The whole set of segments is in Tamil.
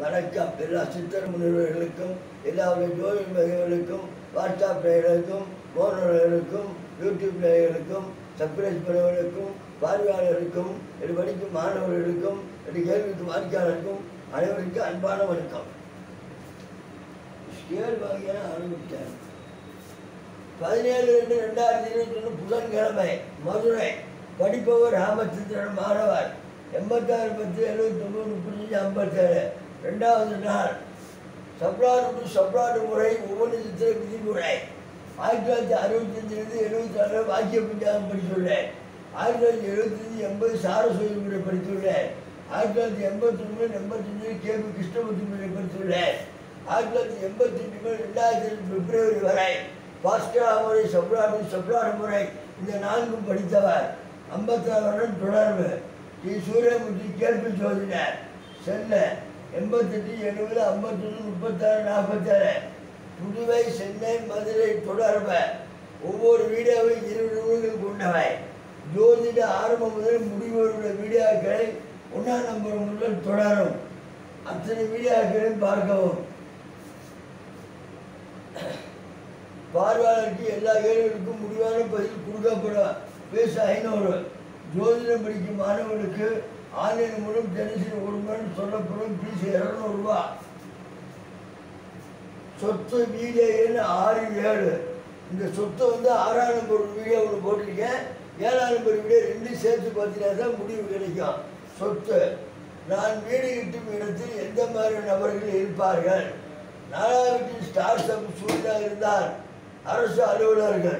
வணக்கம் எல்லா சித்தர் முனிவர்களுக்கும் எல்லா ஜோதி மகிழ்களுக்கும் வாட்ஸ்அப் நேயர்களுக்கும் போனர்களுக்கும் யூடியூப் நேயர்களுக்கும் சப்ஸ்கிரைப் பண்ணவர்களுக்கும் பார்வையாளர்களுக்கும் இது படிக்கும் மாணவர்களுக்கும் இது கேள்விக்கு வாடிக்கையாளருக்கும் அனைவருக்கும் அன்பான வணக்கம் ஸ்கேல் வாங்கிய ஆரம்பித்தேன் பதினேழு ரெண்டு ரெண்டாயிரத்தி இருபத்தி ஒன்று புதன்கிழமை மதுரை படிப்பவர் ராமச்சந்திரன் மாணவர் எண்பத்தாறு பத்து எழுபத்தொம்பது முப்பத்தஞ்சு ஐம்பத்தேழு ரெண்டாவது நாள் சப்ளாடு டு சப்ளாடு முறை ஒவ்வொரு சித்திர விதிமுறை ஆயிரத்தி தொள்ளாயிரத்தி அறுபத்தஞ்சிலிருந்து எழுபத்தி ஆறு வாக்கிய பஞ்சாங்கம் படித்துள்ளேன் ஆயிரத்தி தொள்ளாயிரத்தி எழுபத்தஞ்சு எண்பது சாரஸ்வதி முறை படித்துள்ளேன் ஆயிரத்தி தொள்ளாயிரத்தி எண்பத்தொன்று எண்பத்தஞ்சு கே பி கிருஷ்ணமூர்த்தி முறை படித்துள்ளேன் ஆயிரத்தி தொள்ளாயிரத்தி எண்பத்தி எட்டு முதல் ரெண்டாயிரத்தி பிப்ரவரி வரை பாஸ்கரா முறை சப்ராடு சப்ராடு முறை இந்த நான்கும் படித்தவர் ஐம்பத்தாறு வருடம் தொடர்பு ஸ்ரீ சூரியமூர்த்தி கேள்வி சோதினர் சென்ன எண்பத்தெட்டு எழுபது ஐம்பத்தொன்று முப்பத்தாறு நாற்பத்தாறு புதுவை சென்னை மதுரை தொடர்பு ஒவ்வொரு வீடியோவும் இருபது நூல்கள் கொண்டவை ஜோதிட ஆரம்பம் முதல் முடிவுள்ள வீடியோக்களை ஒன்றாம் நம்பர் முதல் தொடரும் அத்தனை வீடியோக்களையும் பார்க்கவும் பார்வையாளருக்கு எல்லா கேள்விகளுக்கும் முடிவான பதில் கொடுக்கப்படும் பேச ஐநூறு ஜோதிடம் படிக்கும் மாணவர்களுக்கு ஆன்லைன் மூலம் தினசரி ஒரு மணி சொல்லப்படும் ஃபீஸ் இரநூறுபா சொத்து வீடியோ எண் ஆறு ஏழு இந்த சொத்தை வந்து ஆறாம் நம்பர் வீடியோ ஒன்று போட்டிருக்கேன் ஏழாம் நம்பர் வீடியோ ரெண்டும் சேர்த்து பார்த்தீங்கன்னா தான் முடிவு கிடைக்கும் சொத்து நான் வீடு கட்டும் இடத்தில் எந்த மாதிரி நபர்கள் இருப்பார்கள் நாலாவற்றில் ஸ்டார் சப் சூழ்நிலை இருந்தால் அரசு அலுவலர்கள்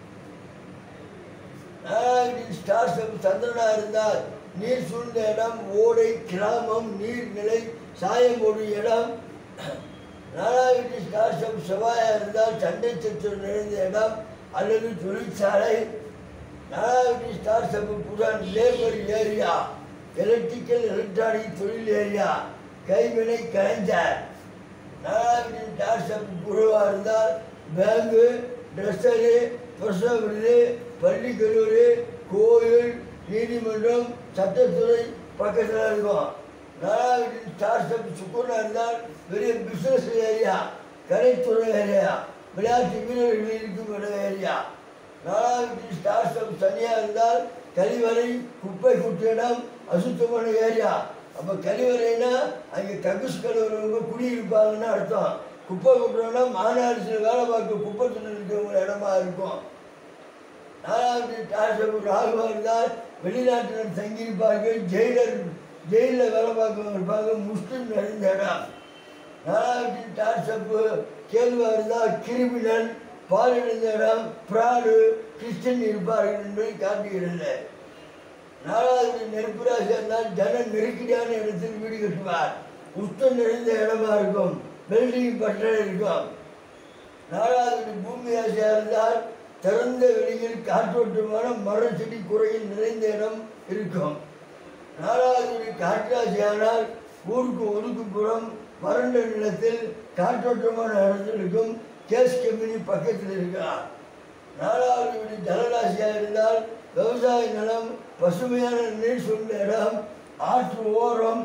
நாலாவற்றில் ஸ்டார் சப் சந்திரனா இருந்தால் நீர் சூழ்ந்த இடம் ஓடை கிராமம் நீர்நிலை சாயம் போடும் இடம் நாலாவற்றில் ஸ்டார் சப் செவ்வாயா இருந்தால் சண்டை சத்து நிறைந்த இடம் அல்லது தொழிற்சாலை நாலாவற்றில் ஸ்டார் சப் புதன் லேபர் ஏரியா எலக்ட்ரிக்கல் எலக்ட்ரானிக் தொழில் ஏரியா கைவினை கலைஞர் நாலாவது டாஸ்அப் குழுவாக இருந்தால் பேங்கு ட்ரெஸ்ஸரு பிரசவ விருது பள்ளி கல்லூரி கோயில் நீதிமன்றம் சட்டத்துறை பக்கத்தில் இருக்கும் நாலாவது ஸ்டார்ஸ்அப் சுக்குனாக இருந்தால் பெரிய பிஸ்னஸ் ஏரியா கலைத்துறை ஏரியா விளையாட்டு வீரர்கள் இருக்கும் இடம் ஏரியா நாலாவது ஸ்டார்ஸ்அப் தனியாக இருந்தால் கழிவறை குப்பை குட்டு இடம் அசுத்தமான ஏரியா அப்போ கழிவறைனா அங்கே ககுஸ் கழுவுறவங்க குடியிருப்பாங்கன்னு அர்த்தம் குப்பை கொட்டுறவங்கன்னா மாநகரத்தில் வேலை பார்க்க குப்பை துணி இருக்கிறவங்க இடமா இருக்கும் நாலாவது டாஸ்அப் ராகுவாக இருந்தால் வெளிநாட்டினர் தங்கியிருப்பார்கள் ஜெயிலர் ஜெயிலில் வேலை பார்க்கவங்க இருப்பாங்க முஸ்லிம் நிறைந்த இடம் நாலாவது டாஸ்அப்பு கேள்வாக இருந்தால் கிரிமினல் பாலிழந்த இடம் பிராடு கிறிஸ்டின் இருப்பார்கள் என்பதை காட்டுகிறது நாலாவது நெருப்பு ராசி இருந்தால் ஜன நெருக்கடியான இடத்தில் வீடு கட்டுவார் உஷ்டம் நிறைந்த இடமா இருக்கும் பில்டிங் பட்டணம் இருக்கும் நாலாவது பூமி ராசியாக இருந்தால் திறந்த வெளியில் காற்றோட்டமான மரம் செடி குறையில் நிறைந்த இடம் இருக்கும் நாலாவது காற்றாசியானால் ஊருக்கு ஒதுக்குப்புறம் வறண்ட நிலத்தில் காற்றோட்டமான இடத்தில் இருக்கும் கேஸ் கம்பெனி பக்கத்தில் இருக்கலாம் நாலாவது வீடு ஜலராசியாக இருந்தால் விவசாய நிலம் பசுமையான நீர் சூழ்ந்த இடம் ஆற்று ஓரம்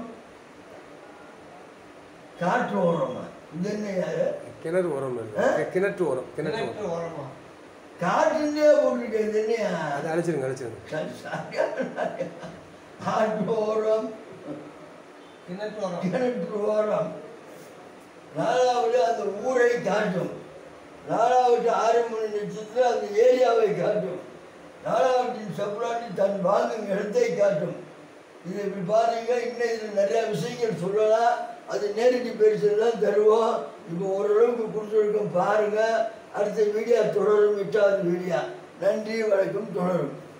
காற்று ஓரமா இது என்ன யாரு கிணறு உரம் இல்லை கிணற்று உரம் கிணற்று உரம் கிணற்று ஓரமா காற்றுலேயே போட்டிருக்கேன் இது என்னையா அதை அழிச்சிருங்க அழிச்சிருங்க சரி, சரியான ஆற்று ஓரம் கிணற்று ஓரம் கிணற்று ஓரம் நாலாவது அந்த ஊரை காட்டும் நாலாவது ஆறு மணி நட்சத்திரம் அந்த ஏரியாவை காட்டும் நாலாவட்டின் சப்ராட்டி தன் வாங்கும் இடத்தை காட்டும் இது இப்படி பாருங்க இன்னும் இதில் நிறையா விஷயங்கள் சொல்லலாம் அது நேரடி பேசுறது தான் தருவோம் இப்போ ஓரளவுக்கு கொடுத்துருக்கோம் பாருங்கள் அடுத்த வீடியோ தொடரும் எட்டாவது வீடியோ நன்றி வணக்கம் தொடரும்